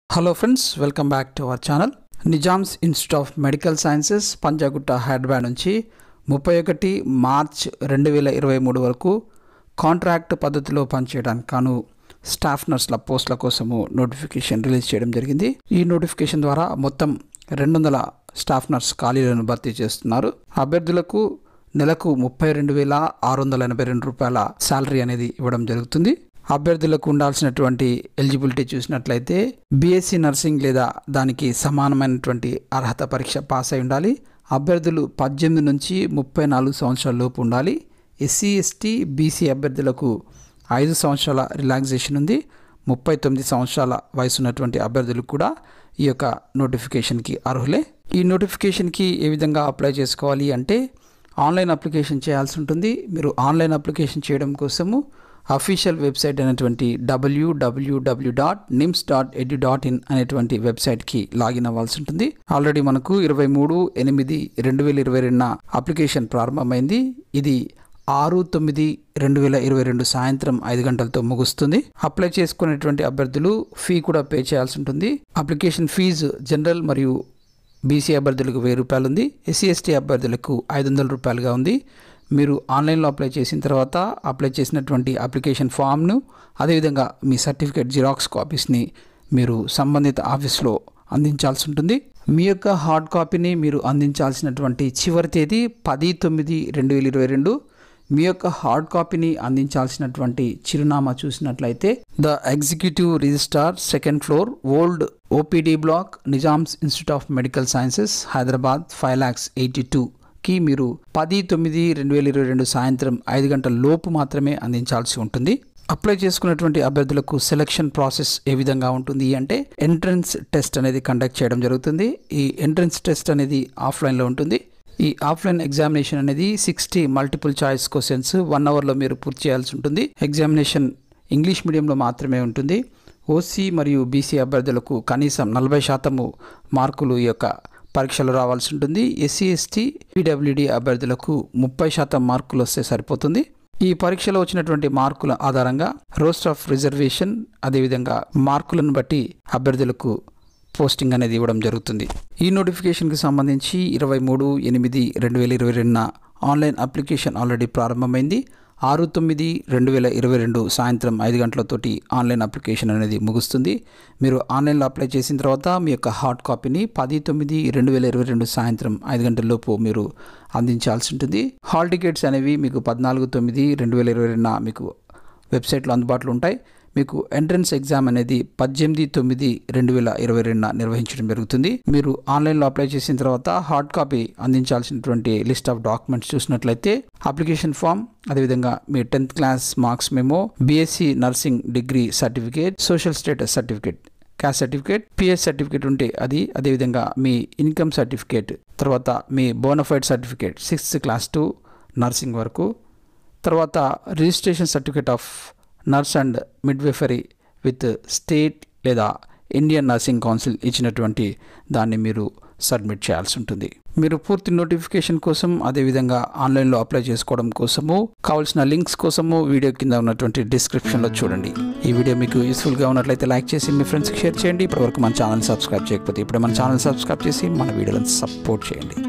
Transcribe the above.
hello friends welcome back to our channel Nizam's institute of medical sciences Panjagutta Hyderabad నుంచి ముప్పై ఒకటి March రెండు వేల ఇరవై మూడు వరకు కాంట్రాక్ట్ పద్ధతిలో పనిచేయడానికి కాను స్టాఫ్ నర్సుల పోస్టుల కోసము నోటిఫికేషన్ రిలీజ్ చేయడం జరిగింది ఈ నోటిఫికేషన్ ద్వారా మొత్తం రెండు వందల స్టాఫ్ నర్స్ ఖాళీలను భర్తీ చేస్తున్నారు అభ్యర్థులకు నెలకు ముప్పై రెండు వేల ఆరు వందల ఎనభై రెండు రూపాయల శాలరీ అనేది ఇవ్వడం జరుగుతుంది అభ్యర్థులకు ఉండాల్సినటువంటి ఎలిజిబిలిటీ చూసినట్లయితే బీఎస్సీ నర్సింగ్ లేదా దానికి సమానమైనటువంటి అర్హత పరీక్ష పాస్ అయి ఉండాలి అభ్యర్థులు పద్దెనిమిది నుంచి ముప్పై నాలుగు సంవత్సరాల లోపు ఉండాలి ఎస్సీ ఎస్టీ బీసీ అభ్యర్థులకు ఐదు సంవత్సరాల రిలాక్సేషన్ ఉంది ముప్పై తొమ్మిది సంవత్సరాల వయసు ఉన్నటువంటి అభ్యర్థులు కూడా ఈ యొక్క నోటిఫికేషన్కి అర్హులే ఈ నోటిఫికేషన్కి ఏ విధంగా అప్లై చేసుకోవాలి అంటే ఆన్లైన్ అప్లికేషన్ చేయాల్సి ఉంటుంది మీరు ఆన్లైన్ అప్లికేషన్ చేయడం కోసము అఫీషియల్ వెబ్సైట్ అయినటువంటి W W W dot NIMS dot edu dot in అనేటువంటి వెబ్సైట్కి లాగిన్ అవ్వాల్సి ఉంటుంది ఆల్రెడీ మనకు ఇరవై మూడు ఎనిమిది రెండు వేల ఇరవై రెండున అప్లికేషన్ ప్రారంభమైంది ఇది ఆరు తొమ్మిది రెండు వేల ఇరవై రెండు సాయంత్రం ఐదు గంటలతో ముగుస్తుంది అప్లై చేసుకునేటువంటి అభ్యర్థులు ఫీ కూడా పే చేయాల్సి ఉంటుంది అప్లికేషన్ ఫీజు జనరల్ మరియు బీసీ అభ్యర్థులకు వెయ్యి రూపాయలు ఉంది ఎస్సీ ఎస్టీ అభ్యర్థులకు ఐదు వందల రూపాయలుగా ఉంది మీరు ఆన్లైన్లో అప్లై చేసిన తర్వాత అప్లై చేసినటువంటి అప్లికేషన్ ఫామ్ను అదేవిధంగా మీ సర్టిఫికేట్ జిరాక్స్ కాపీస్ని మీరు సంబంధిత ఆఫీస్లో అందించాల్సి ఉంటుంది మీ యొక్క హార్డ్ కాపీని మీరు అందించాల్సినటువంటి చివరి తేదీ పది తొమ్మిది రెండు వేల ఇరవై రెండు మీ యొక్క హార్డ్ కాపీని అందించాల్సినటువంటి చిరునామా చూసినట్లయితే the executive registrar second floor old OPD block Nizam's institute of medical sciences Hyderabad five lakhs eighty two కి మీరు పది తొమ్మిది రెండు వేల ఇరవై రెండు సాయంత్రం ఐదు గంటల లోపు మాత్రమే అందించాల్సి ఉంటుంది అప్లై చేసుకున్నటువంటి అభ్యర్థులకు సెలక్షన్ ప్రాసెస్ ఏ విధంగా ఉంటుంది అంటే ఎంట్రన్స్ టెస్ట్ అనేది కండక్ట్ చేయడం జరుగుతుంది ఈ ఎంట్రన్స్ టెస్ట్ అనేది ఆఫ్లైన్లో ఉంటుంది ఈ ఆఫ్లైన్ ఎగ్జామినేషన్ అనేది sixty multiple choice questions one అవర్లో మీరు పూర్తి చేయాల్సి ఉంటుంది ఎగ్జామినేషన్ ఇంగ్లీష్ మీడియంలో మాత్రమే ఉంటుంది ఓసీ మరియు బీసీ అభ్యర్థులకు కనీసం నలభై శాతము మార్కులు ఈ యొక్క పరీక్షలు రావాల్సి ఉంటుంది ఎస్సీ ఎస్టీ పీడబ్ల్యూడి అభ్యర్థులకు ముప్పై శాతం మార్కులు వస్తే సరిపోతుంది ఈ పరీక్షలో వచ్చినటువంటి మార్కుల ఆధారంగా రోస్ట్ ఆఫ్ రిజర్వేషన్ అదేవిధంగా మార్కులను బట్టి అభ్యర్థులకు పోస్టింగ్ అనేది ఇవ్వడం జరుగుతుంది ఈ నోటిఫికేషన్కి సంబంధించి ఇరవై మూడు ఎనిమిది రెండు వేల ఇరవై రెండున ఆన్లైన్ అప్లికేషన్ ఆల్రెడీ ప్రారంభమైంది ఆరు తొమ్మిది రెండు వేల ఇరవై రెండు సాయంత్రం ఐదు గంటలతోటి ఆన్లైన్ అప్లికేషన్ అనేది ముగుస్తుంది మీరు ఆన్లైన్లో అప్లై చేసిన తర్వాత మీ యొక్క హార్డ్ కాపీని పది తొమ్మిది రెండు వేల ఇరవై రెండు సాయంత్రం ఐదు గంటల లోపు మీరు అందించాల్సి ఉంటుంది హాల్ టికెట్స్ అనేవి మీకు పద్నాలుగు తొమ్మిది రెండు వేల ఇరవై రెండున మీకు వెబ్సైట్లో అందుబాటులో ఉంటాయి మీకు ఎంట్రన్స్ ఎగ్జామ్ అనేది పద్దెనిమిది తొమ్మిది రెండు వేల ఇరవై రెండున నిర్వహించడం జరుగుతుంది మీరు ఆన్లైన్లో అప్లై చేసిన తర్వాత హార్డ్ కాపీ అందించాల్సినటువంటి లిస్ట్ ఆఫ్ డాక్యుమెంట్స్ చూసినట్లయితే అప్లికేషన్ ఫామ్ అదేవిధంగా మీ tenth class marks memo BSc nursing degree certificate social status certificate caste certificate PS certificate ఉంటే అది అదేవిధంగా మీ ఇన్కమ్ సర్టిఫికేట్ తర్వాత మీ bonafide certificate sixth class to nursing వరకు తర్వాత registration certificate of nurse and midwifery with state లేదా Indian nursing council ఇచ్చినటువంటి దాన్ని మీరు సబ్మిట్ చేయాల్సి ఉంటుంది మీరు పూర్తి నోటిఫికేషన్ కోసం అదేవిధంగా ఆన్లైన్లో అప్లై చేసుకోవడం కోసము కావాల్సిన లింక్స్ కోసము వీడియో కింద ఉన్నటువంటి డిస్క్రిప్షన్లో చూడండి ఈ వీడియో మీకు యూస్ఫుల్గా ఉన్నట్లయితే లైక్ చేసి మీ ఫ్రెండ్స్కి షేర్ చేయండి ఇప్పటివరకు మన ఛానల్ సబ్స్క్రైబ్ చేయకపోతే ఇప్పుడు మన ఛానల్ సబ్స్క్రైబ్ చేసి మన వీడియోలను సపోర్ట్ చేయండి